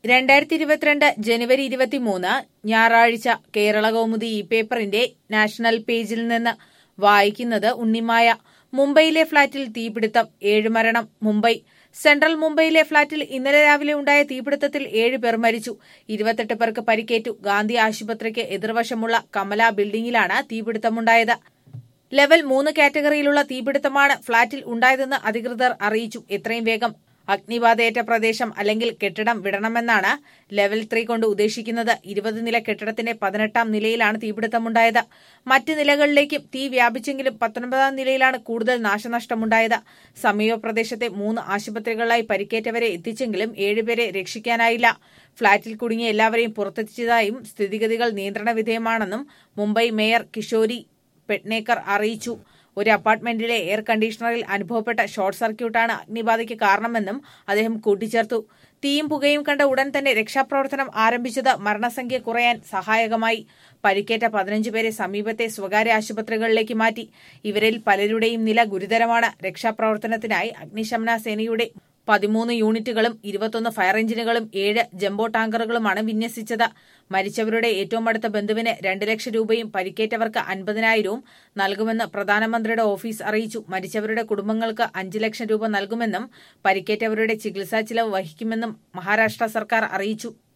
രണ്ടായിരത്തി ഇരുപത്തിരണ്ട് ജനുവരി ഇരുപത്തിമൂന്ന് ഞായറാഴ്ച കേരള കൗമുദി ഈ പേപ്പറിന്റെ നാഷണൽ പേജിൽ നിന്ന് വായിക്കുന്നത് ഉണ്ണിമായ മുംബൈയിലെ ഫ്ളാറ്റിൽ തീപിടുത്തം ഏഴ് മരണം മുംബൈ സെൻട്രൽ മുംബൈയിലെ ഫ്ളാറ്റിൽ ഇന്നലെ രാവിലെ ഉണ്ടായ തീപിടുത്തത്തിൽ ഏഴ് പേർ മരിച്ചു ഇരുപത്തെട്ട് പേർക്ക് പരിക്കേറ്റു ഗാന്ധി ആശുപത്രിക്ക് എതിർവശമുള്ള കമല ബിൽഡിംഗിലാണ് തീപിടുത്തമുണ്ടായത് ലെവൽ മൂന്ന് കാറ്റഗറിയിലുള്ള തീപിടുത്തമാണ് ഫ്ളാറ്റിൽ ഉണ്ടായതെന്ന് അധികൃതർ അറിയിച്ചു എത്രയും വേഗം അഗ്നിബാധയേറ്റ പ്രദേശം അല്ലെങ്കിൽ കെട്ടിടം വിടണമെന്നാണ് ലെവൽ ത്രീ കൊണ്ട് ഉദ്ദേശിക്കുന്നത് ഇരുപത് നില കെട്ടിടത്തിന്റെ പതിനെട്ടാം നിലയിലാണ് തീപിടുത്തമുണ്ടായത് മറ്റ് നിലകളിലേക്കും തീ വ്യാപിച്ചെങ്കിലും പത്തൊൻപതാം നിലയിലാണ് കൂടുതൽ നാശനഷ്ടമുണ്ടായത് സമീപ പ്രദേശത്തെ മൂന്ന് ആശുപത്രികളിലായി പരിക്കേറ്റവരെ എത്തിച്ചെങ്കിലും ഏഴുപേരെ രക്ഷിക്കാനായില്ല ഫ്ളാറ്റിൽ കുടുങ്ങിയ എല്ലാവരെയും പുറത്തെത്തിച്ചതായും സ്ഥിതിഗതികൾ നിയന്ത്രണ വിധേയമാണെന്നും മുംബൈ മേയർ കിഷോരി പെട്നേക്കർ അറിയിച്ചു ഒരു അപ്പാർട്ട്മെന്റിലെ എയർ കണ്ടീഷണറിൽ അനുഭവപ്പെട്ട ഷോർട്ട് സർക്യൂട്ടാണ് അഗ്നിബാധയ്ക്ക് കാരണമെന്നും അദ്ദേഹം കൂട്ടിച്ചേർത്തു തീയും പുകയും കണ്ട ഉടൻ തന്നെ രക്ഷാപ്രവർത്തനം ആരംഭിച്ചത് മരണസംഖ്യ കുറയാൻ സഹായകമായി പരിക്കേറ്റ പതിനഞ്ച് പേരെ സമീപത്തെ സ്വകാര്യ ആശുപത്രികളിലേക്ക് മാറ്റി ഇവരിൽ പലരുടെയും നില ഗുരുതരമാണ് രക്ഷാപ്രവർത്തനത്തിനായി അഗ്നിശമന സേനയുടെ പതിമൂന്ന് യൂണിറ്റുകളും ഇരുപത്തൊന്ന് ഫയർ എഞ്ചിനുകളും ഏഴ് ജംബോ ടാങ്കറുകളുമാണ് വിന്യസിച്ചത് മരിച്ചവരുടെ ഏറ്റവും അടുത്ത ബന്ധുവിന് രണ്ട് ലക്ഷം രൂപയും പരിക്കേറ്റവർക്ക് അൻപതിനായിരവും നൽകുമെന്ന് പ്രധാനമന്ത്രിയുടെ ഓഫീസ് അറിയിച്ചു മരിച്ചവരുടെ കുടുംബങ്ങൾക്ക് അഞ്ച് ലക്ഷം രൂപ നൽകുമെന്നും പരിക്കേറ്റവരുടെ ചികിത്സാ ചിലവ് വഹിക്കുമെന്നും മഹാരാഷ്ട്ര സർക്കാർ അറിയിച്ചു